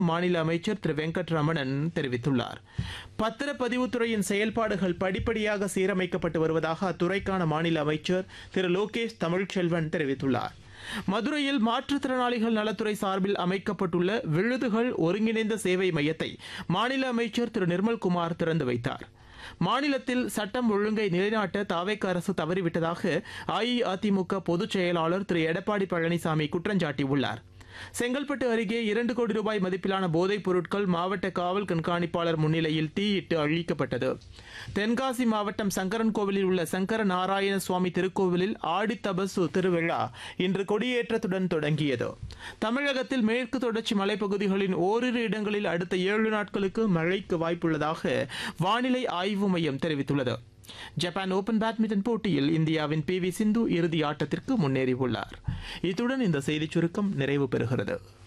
மாநில அமைச்சர் திரு வெங்கட்ரமணன் தெரிவித்துள்ளார் பத்திரப்பதிவுத்துறையின் செயல்பாடுகள் படிப்படியாக சீரமைக்கப்பட்டு வருவதாக அத்துறைக்கான மாநில அமைச்சர் திரு லோகேஷ் தமிழ்ச்செல்வன் தெரிவித்துள்ளார் மதுரையில் மாற்றுத்திறனாளிகள் நலத்துறை சார்பில் அமைக்கப்பட்டுள்ள விழுதுகள் ஒருங்கிணைந்த சேவை மையத்தை மாநில அமைச்சர் திரு நிர்மல்குமார் திறந்து வைத்தார் மாநிலத்தில் சட்டம் ஒழுங்கை நிலைநாட்ட தாவேக்க அரசு தவறிவிட்டதாக அஇஅதிமுக பொதுச் செயலாளர் திரு எடப்பாடி பழனிசாமி குற்றஞ்சாட்டியுள்ளார் செங்கல்பட்டு அருகே இரண்டு கோடி ரூபாய் மதிப்பிலான போதைப் பொருட்கள் மாவட்ட காவல் கண்காணிப்பாளர் முன்னிலையில் தீயிட்டு அழிக்கப்பட்டது தென்காசி மாவட்டம் சங்கரன் கோவிலில் உள்ள சங்கர நாராயண சுவாமி திருக்கோவிலில் ஆடித்தபசு திருவிழா இன்று கொடியேற்றத்துடன் தொடங்கியது தமிழகத்தில் மேற்கு தொடர்ச்சி மலைப்பகுதிகளின் ஓரிரு இடங்களில் அடுத்த ஏழு நாட்களுக்கு மழைக்கு வாய்ப்புள்ளதாக வானிலை ஆய்வு மையம் தெரிவித்துள்ளது ஜப்பான் ஓபன் பேட்மிண்டன் போட்டியில் இந்தியாவின் பி வி சிந்து இறுதி ஆட்டத்திற்கு முன்னேறியுள்ளார் இத்துடன் இந்த செய்திச் சுருக்கம் நிறைவு பெறுகிறது